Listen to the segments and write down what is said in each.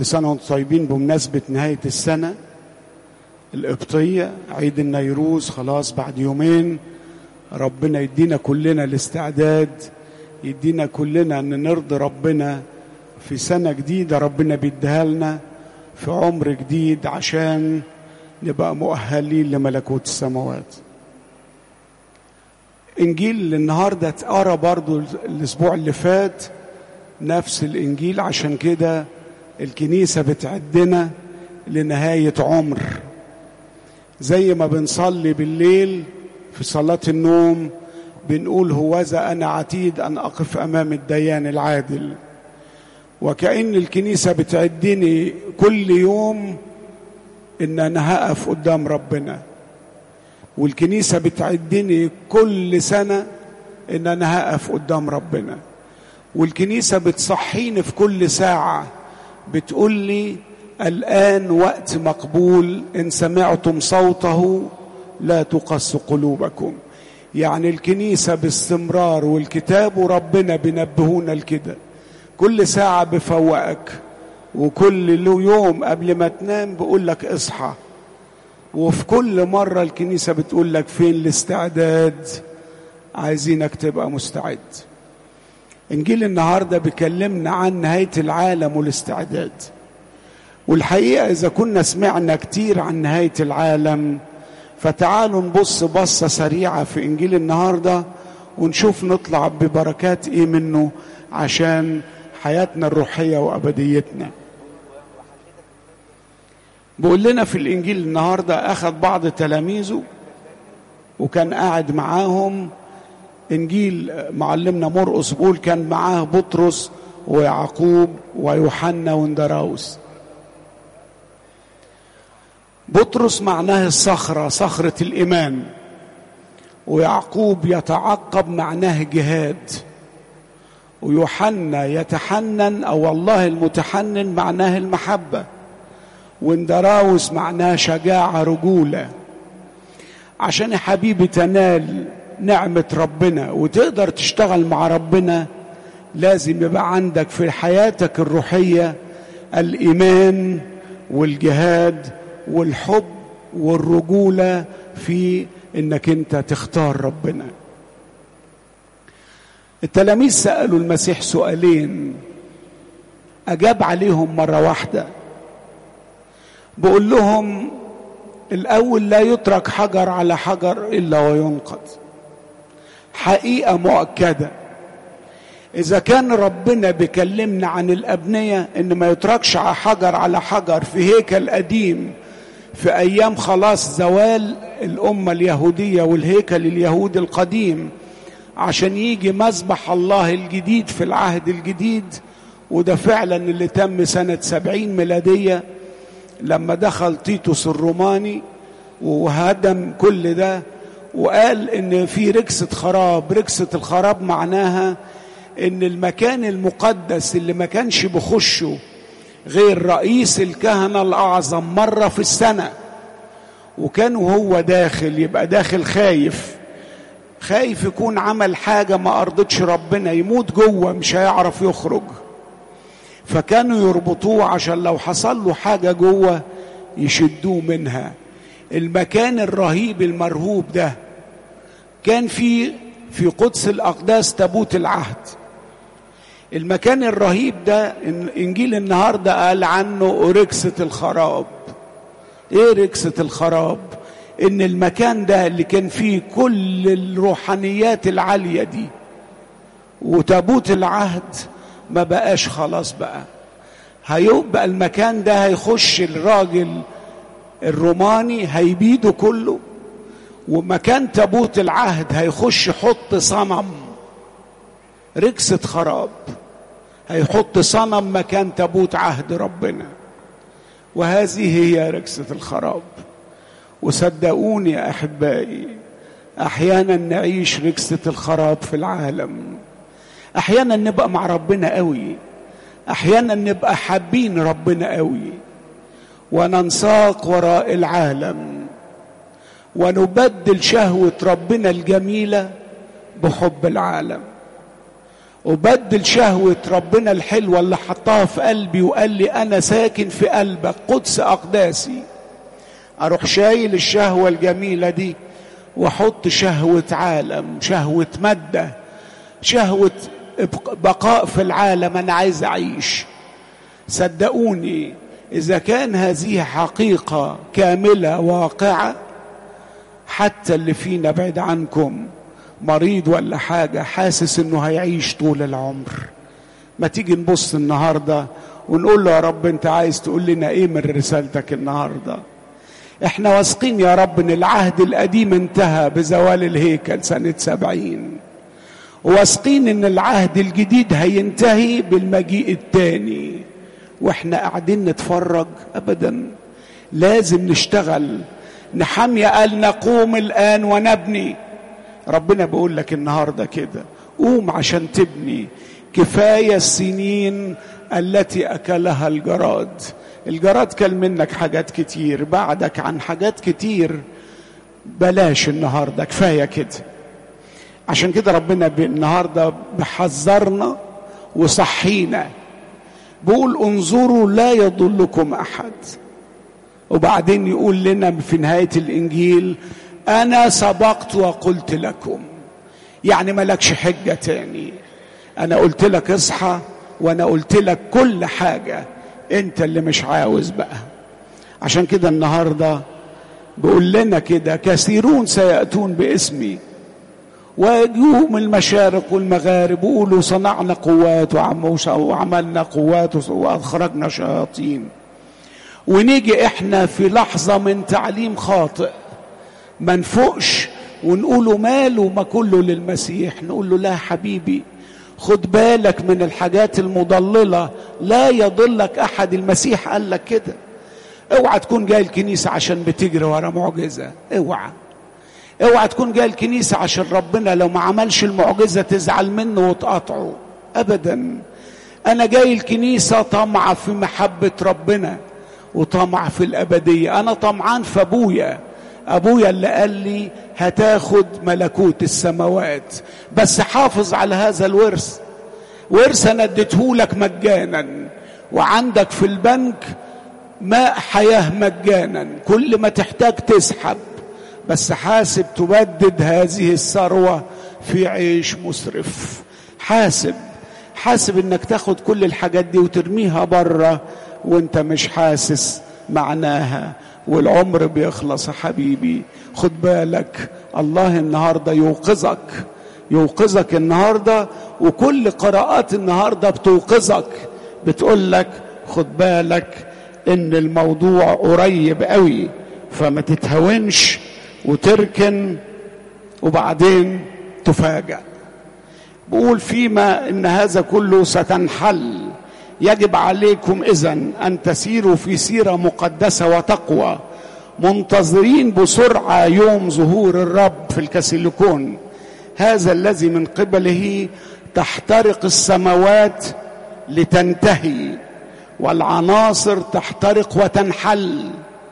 كل سنة وانتم طيبين بمناسبة نهاية السنة القبطية عيد النيروز خلاص بعد يومين ربنا يدينا كلنا الاستعداد يدينا كلنا ان نرضي ربنا في سنة جديدة ربنا بيديها لنا في عمر جديد عشان نبقى مؤهلين لملكوت السماوات انجيل النهارده اتقرا برضو الاسبوع اللي فات نفس الانجيل عشان كده الكنيسه بتعدنا لنهايه عمر زي ما بنصلي بالليل في صلاه النوم بنقول هوذا انا عتيد ان اقف امام الديان العادل وكأن الكنيسة بتعدني كل يوم إن أنا هقف قدام ربنا والكنيسة بتعدني كل سنة إن أنا هقف قدام ربنا والكنيسة بتصحيني في كل ساعة بتقول لي الآن وقت مقبول إن سمعتم صوته لا تقص قلوبكم يعني الكنيسة باستمرار والكتاب وربنا بينبهونا لكده كل ساعة بفوقك وكل يوم قبل ما تنام بقول لك اصحى وفي كل مرة الكنيسة بتقول لك فين الاستعداد عايزينك تبقى مستعد انجيل النهارده بيكلمنا عن نهايه العالم والاستعداد والحقيقه اذا كنا سمعنا كتير عن نهايه العالم فتعالوا نبص بصه سريعه في انجيل النهارده ونشوف نطلع ببركات ايه منه عشان حياتنا الروحيه وابديتنا بيقول لنا في الانجيل النهارده اخذ بعض تلاميذه وكان قاعد معاهم انجيل معلمنا مرقس بيقول كان معاه بطرس ويعقوب ويوحنا واندراوس بطرس معناه الصخرة صخرة الإيمان ويعقوب يتعقب معناه جهاد ويوحنا يتحنن أو الله المتحنن معناه المحبة واندراوس معناه شجاعة رجولة عشان يا حبيبي تنال نعمة ربنا وتقدر تشتغل مع ربنا لازم يبقى عندك في حياتك الروحية الإيمان والجهاد والحب والرجولة في إنك أنت تختار ربنا التلاميذ سألوا المسيح سؤالين أجاب عليهم مرة واحدة بقول لهم الأول لا يترك حجر على حجر إلا وينقض حقيقة مؤكدة إذا كان ربنا بيكلمنا عن الأبنية إن ما يتركش حجر على حجر في هيكل قديم في أيام خلاص زوال الأمة اليهودية والهيكل اليهودي القديم عشان يجي مذبح الله الجديد في العهد الجديد وده فعلا اللي تم سنة سبعين ميلادية لما دخل تيتوس الروماني وهدم كل ده وقال ان في ركسة خراب ركسة الخراب معناها ان المكان المقدس اللي ما كانش بخشه غير رئيس الكهنة الأعظم مرة في السنة وكان وهو داخل يبقى داخل خايف خايف يكون عمل حاجة ما أرضتش ربنا يموت جوه مش هيعرف يخرج فكانوا يربطوه عشان لو حصل له حاجة جوه يشدوه منها المكان الرهيب المرهوب ده كان في في قدس الأقداس تابوت العهد المكان الرهيب ده انجيل النهارده قال عنه ركسة الخراب ايه ركسة الخراب ان المكان ده اللي كان فيه كل الروحانيات العالية دي وتابوت العهد ما بقاش خلاص بقى هيبقى المكان ده هيخش الراجل الروماني هيبيده كله ومكان تابوت العهد هيخش يحط صنم ركسة خراب هيحط صنم مكان تابوت عهد ربنا وهذه هي ركسة الخراب وصدقوني يا أحبائي أحيانا نعيش ركسة الخراب في العالم أحيانا نبقى مع ربنا قوي أحيانا نبقى حابين ربنا قوي وننساق وراء العالم ونبدل شهوة ربنا الجميلة بحب العالم وبدل شهوة ربنا الحلوة اللي حطها في قلبي وقال لي أنا ساكن في قلبك قدس أقداسي أروح شايل الشهوة الجميلة دي وأحط شهوة عالم شهوة مادة شهوة بقاء في العالم أنا عايز أعيش صدقوني إذا كان هذه حقيقة كاملة واقعة حتى اللي فينا بعيد عنكم مريض ولا حاجة حاسس انه هيعيش طول العمر ما تيجي نبص النهاردة ونقول له يا رب انت عايز تقول لنا ايه من رسالتك النهاردة احنا واثقين يا رب ان العهد القديم انتهى بزوال الهيكل سنة سبعين واثقين ان العهد الجديد هينتهي بالمجيء التاني واحنا قاعدين نتفرج ابدا لازم نشتغل نحمي قال نقوم الان ونبني ربنا بيقول لك النهارده كده قوم عشان تبني كفايه السنين التي اكلها الجراد الجراد كل منك حاجات كتير بعدك عن حاجات كتير بلاش النهارده كفايه كده عشان كده ربنا النهارده بحذرنا وصحينا بيقول انظروا لا يضلكم احد وبعدين يقول لنا في نهايه الانجيل انا سبقت وقلت لكم يعني ملكش حجه تاني انا قلت لك اصحى وانا قلت لك كل حاجه انت اللي مش عاوز بقى عشان كده النهارده بيقول لنا كده كثيرون سياتون باسمي ويجوهم المشارق والمغارب ويقولوا صنعنا قوات وعملنا قوات واخرجنا شياطين ونيجي احنا في لحظه من تعليم خاطئ ما نفوقش ونقوله ماله ما كله للمسيح نقول له لا حبيبي خد بالك من الحاجات المضلله لا يضلك احد المسيح قال لك كده اوعى تكون جاي الكنيسه عشان بتجري ورا معجزه اوعى اوعى تكون جاي الكنيسه عشان ربنا لو ما عملش المعجزه تزعل منه وتقاطعه ابدا انا جاي الكنيسه طمع في محبه ربنا وطمع في الابديه انا طمعان في ابويا ابويا اللي قال لي هتاخد ملكوت السماوات بس حافظ على هذا الورث ورث انا اديتهولك مجانا وعندك في البنك ماء حياه مجانا كل ما تحتاج تسحب بس حاسب تبدد هذه الثروه في عيش مسرف حاسب حاسب انك تاخد كل الحاجات دي وترميها بره وانت مش حاسس معناها والعمر بيخلص يا حبيبي خد بالك الله النهارده يوقظك يوقظك النهارده وكل قراءات النهارده بتوقظك بتقول لك خد بالك ان الموضوع قريب قوي فما تتهونش وتركن وبعدين تفاجأ بقول فيما ان هذا كله ستنحل يجب عليكم اذا ان تسيروا في سيره مقدسه وتقوى منتظرين بسرعه يوم ظهور الرب في الكسيليكون هذا الذي من قبله تحترق السماوات لتنتهي والعناصر تحترق وتنحل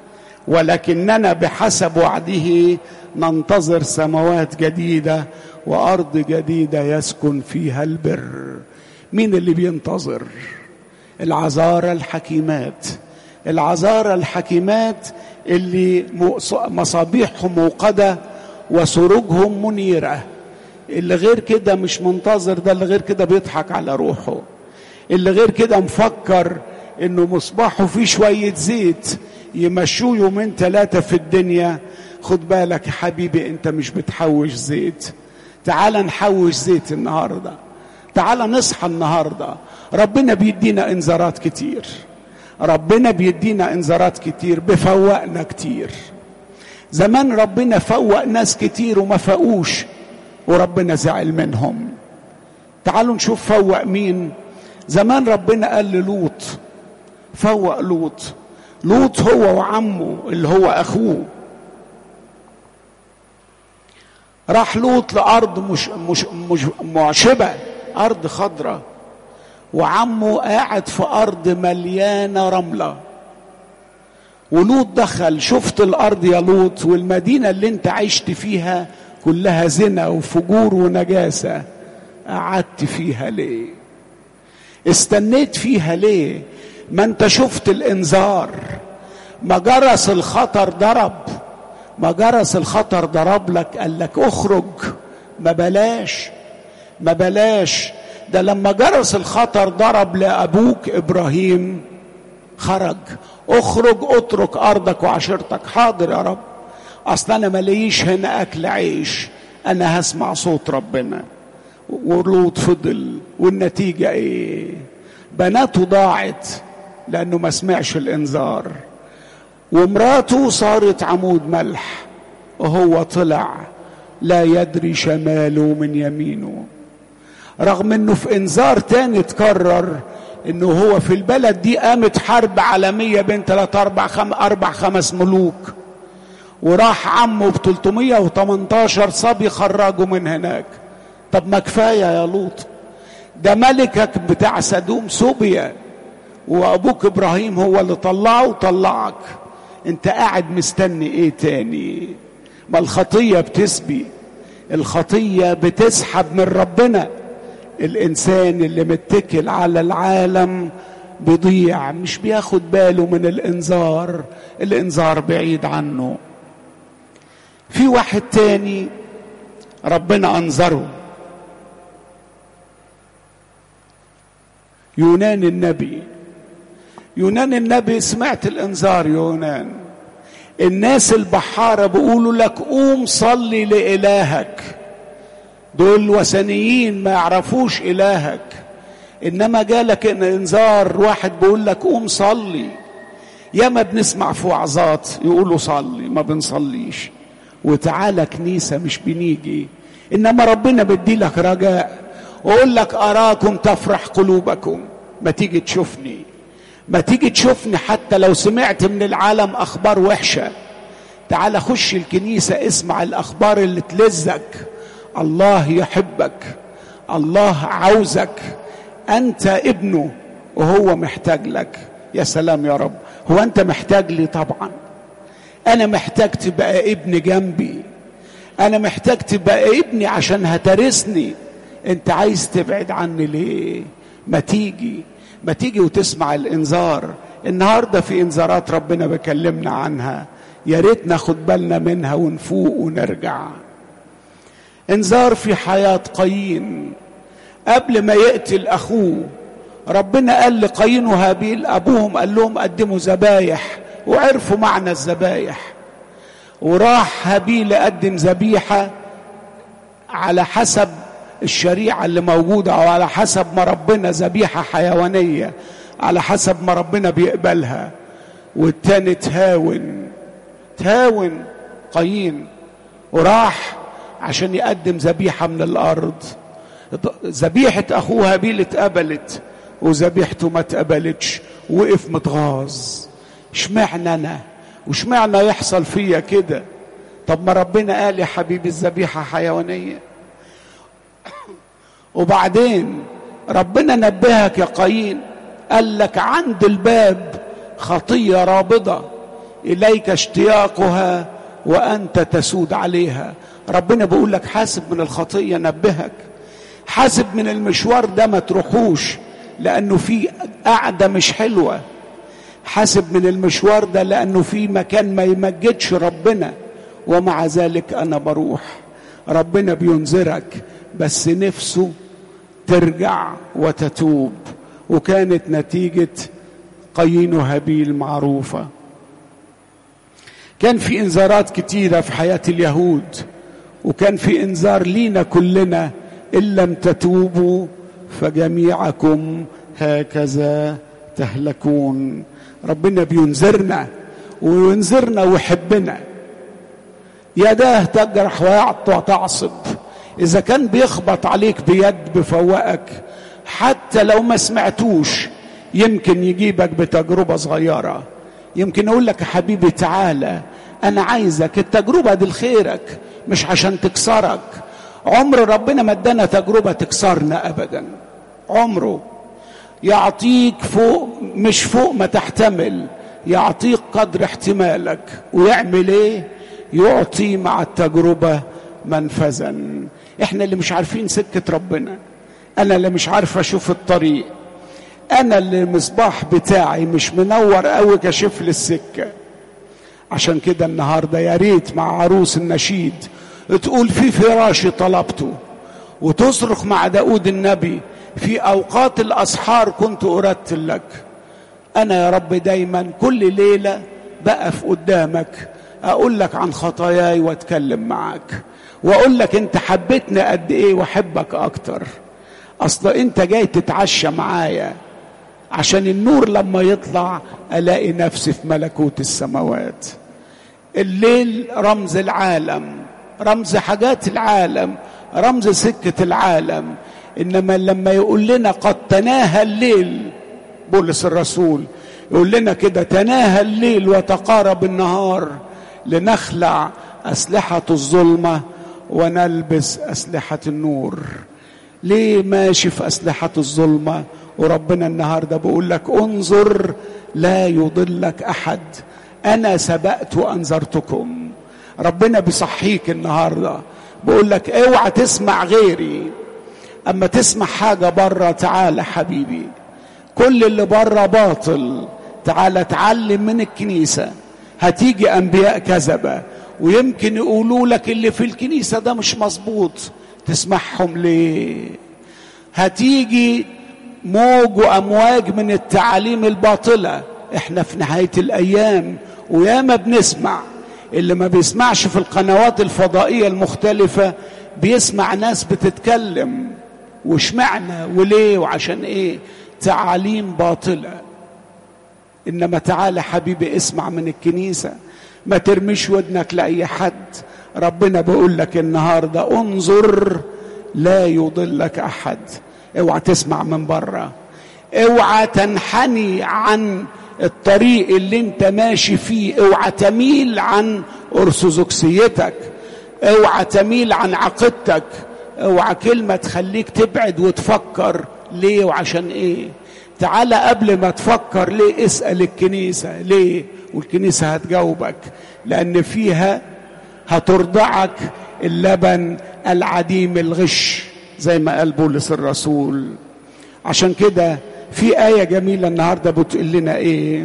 ولكننا بحسب وعده ننتظر سماوات جديده وارض جديده يسكن فيها البر مين اللي بينتظر العذارى الحكيمات العذارى الحكيمات اللي مصابيحهم موقده وسروجهم منيره اللي غير كده مش منتظر ده اللي غير كده بيضحك على روحه اللي غير كده مفكر انه مصباحه فيه شويه زيت يمشوه يومين ثلاثه في الدنيا خد بالك يا حبيبي انت مش بتحوش زيت تعال نحوش زيت النهارده تعال نصحى النهارده ربنا بيدينا انذارات كتير ربنا بيدينا انذارات كتير بفوقنا كتير زمان ربنا فوق ناس كتير وما فوقوش وربنا زعل منهم تعالوا نشوف فوق مين زمان ربنا قال للوط فوق لوط لوط هو وعمه اللي هو اخوه راح لوط لارض مش مش مش معشبه ارض خضراء وعمه قاعد في ارض مليانه رمله ولوط دخل شفت الارض يا لوط والمدينه اللي انت عشت فيها كلها زنا وفجور ونجاسه قعدت فيها ليه استنيت فيها ليه ما انت شفت الانذار ما جرس الخطر ضرب ما جرس الخطر ضرب لك قال لك اخرج ما بلاش ما بلاش ده لما جرس الخطر ضرب لابوك ابراهيم خرج اخرج اترك ارضك وعشيرتك حاضر يا رب اصل انا ماليش هنا اكل عيش انا هسمع صوت ربنا ولوط فضل والنتيجه ايه بناته ضاعت لانه ما سمعش الانذار ومراته صارت عمود ملح وهو طلع لا يدري شماله من يمينه رغم انه في انذار تاني اتكرر انه هو في البلد دي قامت حرب عالمية بين ثلاث اربع خم اربع خمس ملوك وراح عمه ب 318 صبي خرجوا من هناك طب ما كفايه يا لوط ده ملكك بتاع سدوم سوبيا وابوك ابراهيم هو اللي طلعه وطلعك انت قاعد مستني ايه تاني ما الخطيه بتسبي الخطيه بتسحب من ربنا الانسان اللي متكل على العالم بيضيع مش بياخد باله من الانذار الانذار بعيد عنه في واحد تاني ربنا انذره يونان النبي يونان النبي سمعت الانذار يونان الناس البحاره بيقولوا لك قوم صلي لالهك دول وثنيين ما يعرفوش الهك انما جالك ان انذار واحد بيقول لك قوم صلي ياما بنسمع في وعظات يقولوا صلي ما بنصليش وتعالى كنيسه مش بنيجي انما ربنا بدي لك رجاء واقول لك اراكم تفرح قلوبكم ما تيجي تشوفني ما تيجي تشوفني حتى لو سمعت من العالم اخبار وحشه تعال خش الكنيسه اسمع الاخبار اللي تلزك الله يحبك الله عاوزك انت ابنه وهو محتاج لك يا سلام يا رب هو انت محتاج لي طبعا انا محتاج تبقى ابن جنبي انا محتاج تبقى ابني عشان هترثني انت عايز تبعد عني ليه ما تيجي ما تيجي وتسمع الانذار النهارده في انذارات ربنا بكلمنا عنها يا ريت ناخد بالنا منها ونفوق ونرجع انذار في حياه قايين قبل ما يقتل اخوه ربنا قال لقايين وهابيل ابوهم قال لهم قدموا ذبايح وعرفوا معنى الذبايح وراح هابيل قدم ذبيحه على حسب الشريعه اللي موجوده او على حسب ما ربنا ذبيحه حيوانيه على حسب ما ربنا بيقبلها والتاني تهاون تهاون قايين وراح عشان يقدم ذبيحه من الارض ذبيحه اخوه هابيل اتقبلت وذبيحته ما اتقبلتش وقف متغاظ اشمعنى انا واشمعنى يحصل فيا كده طب ما ربنا قال يا حبيبي الذبيحه حيوانيه وبعدين ربنا نبهك يا قايين قال لك عند الباب خطيه رابضه اليك اشتياقها وانت تسود عليها ربنا بيقول لك حاسب من الخطيه نبهك حاسب من المشوار ده ما تروحوش لانه في قعده مش حلوه حاسب من المشوار ده لانه في مكان ما يمجدش ربنا ومع ذلك انا بروح ربنا بينذرك بس نفسه ترجع وتتوب وكانت نتيجه قايين وهابيل معروفه كان في انذارات كتيره في حياه اليهود وكان في انذار لينا كلنا ان لم تتوبوا فجميعكم هكذا تهلكون ربنا بينذرنا وينذرنا ويحبنا يداه تجرح وتعصب اذا كان بيخبط عليك بيد بفوقك حتى لو ما سمعتوش يمكن يجيبك بتجربه صغيره يمكن اقول لك يا حبيبي تعالى انا عايزك التجربه دي لخيرك مش عشان تكسرك عمر ربنا ما ادانا تجربه تكسرنا ابدا عمره يعطيك فوق مش فوق ما تحتمل يعطيك قدر احتمالك ويعمل ايه يعطي مع التجربه منفذا احنا اللي مش عارفين سكه ربنا انا اللي مش عارف اشوف الطريق انا اللي المصباح بتاعي مش منور قوي كشف لي السكه عشان كده النهارده يا ريت مع عروس النشيد تقول في فراشي طلبته وتصرخ مع داود النبي في اوقات الاسحار كنت ارتل لك انا يا رب دايما كل ليله بقف قدامك اقول لك عن خطاياي واتكلم معاك واقول لك انت حبيتني قد ايه واحبك اكتر اصل انت جاي تتعشى معايا عشان النور لما يطلع الاقي نفسي في ملكوت السماوات الليل رمز العالم رمز حاجات العالم رمز سكه العالم انما لما يقول لنا قد تناهى الليل بولس الرسول يقول لنا كده تناهى الليل وتقارب النهار لنخلع اسلحه الظلمه ونلبس اسلحه النور ليه ماشي في اسلحه الظلمه وربنا النهارده بيقول لك انظر لا يضلك احد انا سبقت وانذرتكم ربنا بيصحيك النهارده بيقول لك اوعى تسمع غيري اما تسمع حاجه بره تعالى حبيبي كل اللي بره باطل تعالى اتعلم من الكنيسه هتيجي انبياء كذبه ويمكن يقولوا لك اللي في الكنيسه ده مش مظبوط تسمعهم ليه هتيجي موج وامواج من التعاليم الباطله احنا في نهايه الايام وياما بنسمع اللي ما بيسمعش في القنوات الفضائيه المختلفه بيسمع ناس بتتكلم وشمعنا وليه وعشان ايه تعاليم باطله انما تعالى حبيبي اسمع من الكنيسه ما ترميش ودنك لاي حد ربنا بيقول لك النهارده انظر لا يضلك احد اوعى تسمع من بره اوعى تنحني عن الطريق اللي انت ماشي فيه اوعى تميل عن ارثوذكسيتك اوعى تميل عن عقيدتك اوعى كلمه تخليك تبعد وتفكر ليه وعشان ايه تعالى قبل ما تفكر ليه اسال الكنيسه ليه والكنيسه هتجاوبك لان فيها هترضعك اللبن العديم الغش زي ما قال بولس الرسول عشان كده في آية جميلة النهاردة بتقول لنا إيه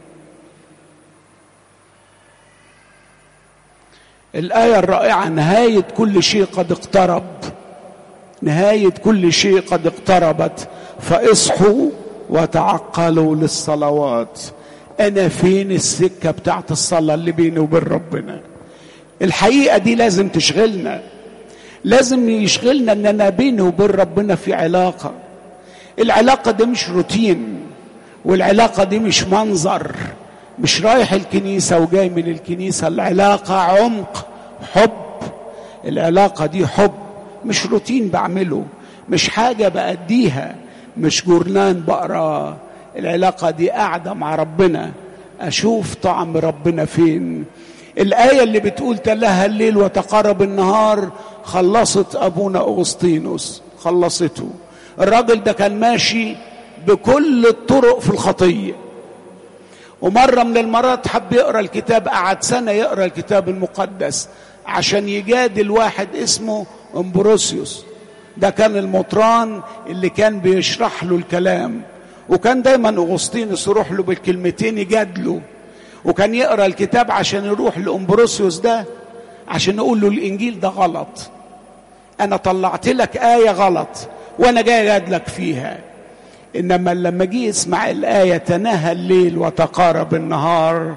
الآية الرائعة نهاية كل شيء قد اقترب نهاية كل شيء قد اقتربت فاصحوا وتعقلوا للصلوات أنا فين السكة بتاعت الصلاة اللي بيني وبين ربنا الحقيقة دي لازم تشغلنا لازم يشغلنا ان انا بيني وبين ربنا في علاقه العلاقه دي مش روتين والعلاقه دي مش منظر مش رايح الكنيسه وجاي من الكنيسه العلاقه عمق حب العلاقه دي حب مش روتين بعمله مش حاجه باديها مش جورنان بقراه العلاقه دي قاعده مع ربنا اشوف طعم ربنا فين الآية اللي بتقول تلاها الليل وتقارب النهار خلصت أبونا أغسطينوس خلصته الراجل ده كان ماشي بكل الطرق في الخطية ومرة من المرات حب يقرأ الكتاب قعد سنة يقرأ الكتاب المقدس عشان يجادل واحد اسمه امبروسيوس ده كان المطران اللي كان بيشرح له الكلام وكان دايما اغسطينوس يروح له بالكلمتين يجادله وكان يقرا الكتاب عشان يروح لامبروسيوس ده عشان يقول له الانجيل ده غلط انا طلعت لك ايه غلط وانا جاي اجادلك فيها انما لما جه يسمع الايه تناهى الليل وتقارب النهار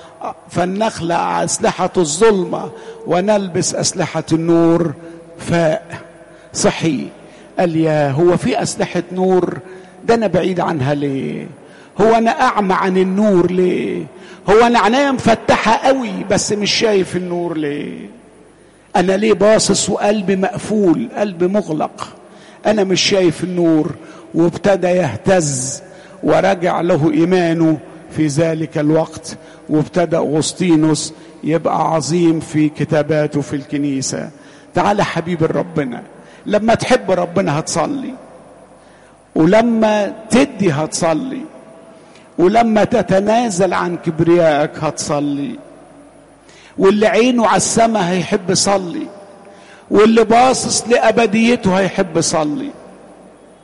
فلنخلع اسلحه الظلمه ونلبس اسلحه النور فاء صحي قال يا هو في اسلحه نور ده انا بعيد عنها ليه هو انا اعمى عن النور ليه هو انا عينيا مفتحه قوي بس مش شايف النور ليه انا ليه باصص وقلبي مقفول قلبي مغلق انا مش شايف النور وابتدى يهتز ورجع له ايمانه في ذلك الوقت وابتدى اغسطينوس يبقى عظيم في كتاباته في الكنيسه تعالى حبيب ربنا لما تحب ربنا هتصلي ولما تدي هتصلي ولما تتنازل عن كبريائك هتصلي واللي عينه على السماء هيحب يصلي واللي باصص لابديته هيحب يصلي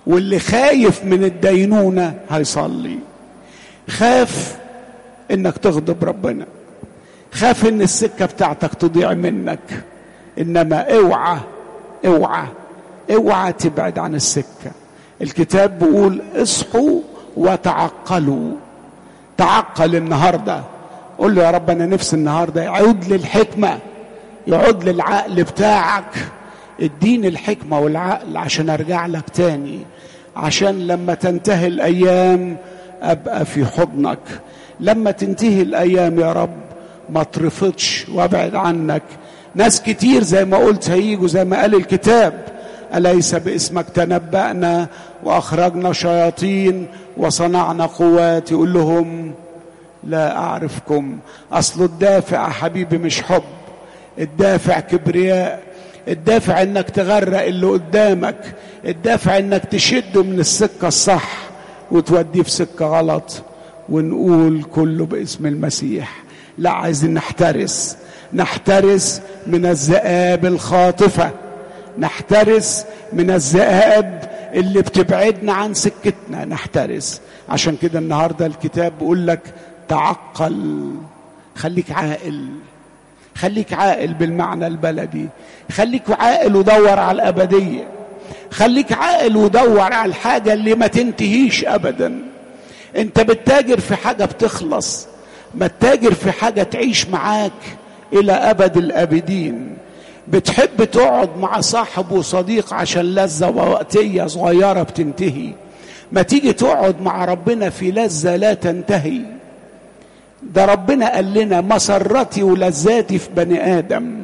واللي خايف من الدينونة هيصلي خاف انك تغضب ربنا خاف ان السكة بتاعتك تضيع منك انما اوعى اوعى اوعى تبعد عن السكة الكتاب بيقول اصحوا وتعقلوا تعقل النهارده قول له يا رب انا نفسي النهارده يعود للحكمه يعود للعقل بتاعك اديني الحكمه والعقل عشان ارجع لك تاني عشان لما تنتهي الايام ابقى في حضنك لما تنتهي الايام يا رب ما ترفضش وابعد عنك ناس كتير زي ما قلت هيجوا زي ما قال الكتاب أليس باسمك تنبأنا وأخرجنا شياطين وصنعنا قوات يقول لهم لا أعرفكم أصل الدافع يا حبيبي مش حب الدافع كبرياء الدافع انك تغرق اللي قدامك الدافع انك تشده من السكة الصح وتوديه في سكة غلط ونقول كله باسم المسيح لا عايزين نحترس نحترس من الذئاب الخاطفه نحترس من الذئاب اللي بتبعدنا عن سكتنا نحترس عشان كده النهارده الكتاب بيقول لك تعقل خليك عاقل خليك عاقل بالمعنى البلدي خليك عاقل ودور على الأبدية خليك عاقل ودور على الحاجة اللي ما تنتهيش أبدا انت بتتاجر في حاجة بتخلص ما تتاجر في حاجة تعيش معاك إلى أبد الآبدين بتحب تقعد مع صاحب وصديق عشان لذة وقتية صغيرة بتنتهي ما تيجي تقعد مع ربنا في لذة لا تنتهي ده ربنا قال لنا مسرتي ولذاتي في بني آدم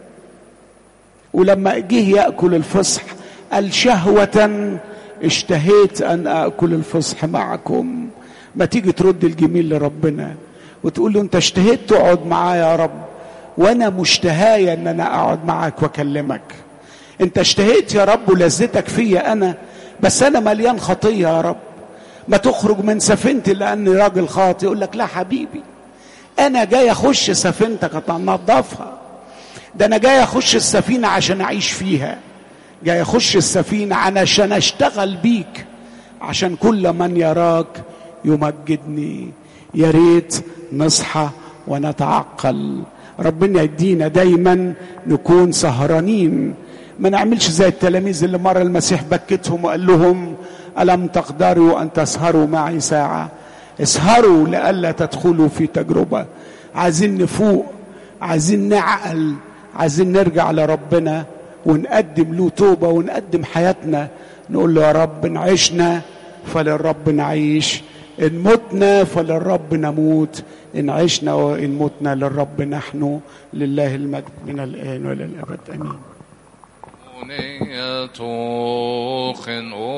ولما جه يأكل الفصح قال شهوة اشتهيت أن أكل الفصح معكم ما تيجي ترد الجميل لربنا وتقول له أنت اشتهيت تقعد معايا يا رب وانا مشتهايه ان انا اقعد معاك واكلمك انت اشتهيت يا رب ولذتك فيا انا بس انا مليان خطيه يا رب ما تخرج من سفينتي لاني راجل خاطئ يقول لك لا حبيبي انا جاي اخش سفينتك انضفها ده انا جاي اخش السفينه عشان اعيش فيها جاي اخش السفينه عشان اشتغل بيك عشان كل من يراك يمجدني يا ريت نصحى ونتعقل ربنا يدينا دايما نكون سهرانين ما نعملش زي التلاميذ اللي مرة المسيح بكتهم وقال لهم ألم تقدروا أن تسهروا معي ساعة اسهروا لئلا تدخلوا في تجربة عايزين نفوق عايزين نعقل عايزين نرجع لربنا ونقدم له توبة ونقدم حياتنا نقول له يا رب إن عشنا فللرب نعيش إن متنا فللرب نموت إن عشنا وإن متنا للرب نحن لله المجد من الآن وإلى الأبد آمين